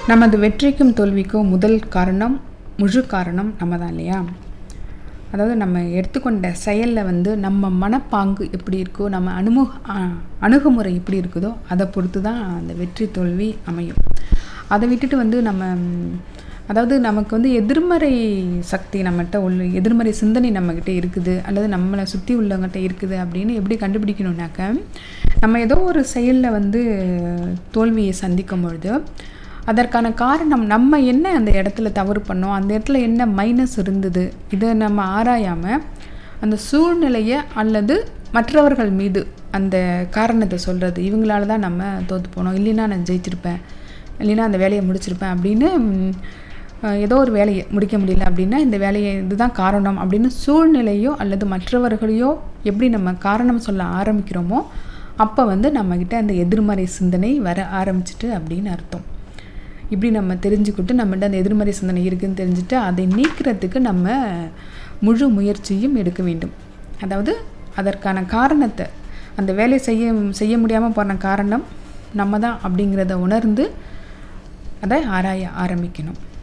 நமது வெற்றிக்கும் தோல்விக்கும் முதல் காரணம் முழு காரணம் நம்ம தான் இல்லையா அதாவது நம்ம எடுத்துக்கொண்ட செயலில் வந்து நம்ம மனப்பாங்கு எப்படி இருக்கோ நம்ம அனுமுக அ- அணுகுமுறை எப்படி இருக்குதோ அதை பொறுத்து தான் அந்த வெற்றி தோல்வி அமையும் அதை விட்டுட்டு வந்து நம்ம ம், அதாவது நமக்கு வந்து எதிர்மறை சக்தி நம்மகிட்ட உள்ள எதிர்மறை சிந்தனை நம்மக்கிட்ட இருக்குது அல்லது நம்மளை சுற்றி உள்ளவங்ககிட்ட இருக்குது அப்படின்னு எப்படி கண்டுபிடிக்கணும்னாக்க நம்ம ஏதோ ஒரு செயலில் வந்து தோல்வியை சந்திக்கும் பொழுது அதற்கான காரணம் நம்ம என்ன அந்த இடத்துல தவறு பண்ணோம் அந்த இடத்துல என்ன மைனஸ் இருந்தது இதை நம்ம ஆராயாமல் அந்த சூழ்நிலையை அல்லது மற்றவர்கள் மீது அந்த காரணத்தை சொல்கிறது இவங்களால தான் நம்ம தோற்று போனோம் இல்லைன்னா நான் ஜெயிச்சிருப்பேன் இல்லைன்னா அந்த வேலையை முடிச்சிருப்பேன் அப்படின்னு ம், அஹ், ஏதோ ஒரு வேலையை முடிக்க முடியல அப்படின்னா இந்த வேலையை இதுதான் காரணம் அப்படின்னு சூழ்நிலையோ அல்லது மற்றவர்களையோ எப்படி நம்ம காரணம் சொல்ல ஆரம்பிக்கிறோமோ அப்போ வந்து நம்மக்கிட்ட அந்த எதிர்மறை சிந்தனை வர ஆரம்பிச்சிட்டு அப்படின்னு அர்த்தம் இப்படி நம்ம தெரிஞ்சுக்கிட்டு நம்மகிட்ட அந்த எதிர்மறை சிந்தனை இருக்குன்னு தெரிஞ்சுட்டு அதை நீக்கிறதுக்கு நம்ம முழு முயற்சியும் எடுக்க வேண்டும் அதாவது அதற்கான காரணத்தை அந்த வேலையை செய்ய செய்ய முடியாமல் போன காரணம் நம்ம தான் அப்படிங்கிறத உணர்ந்து அதை ஆராய ஆரம்பிக்கணும்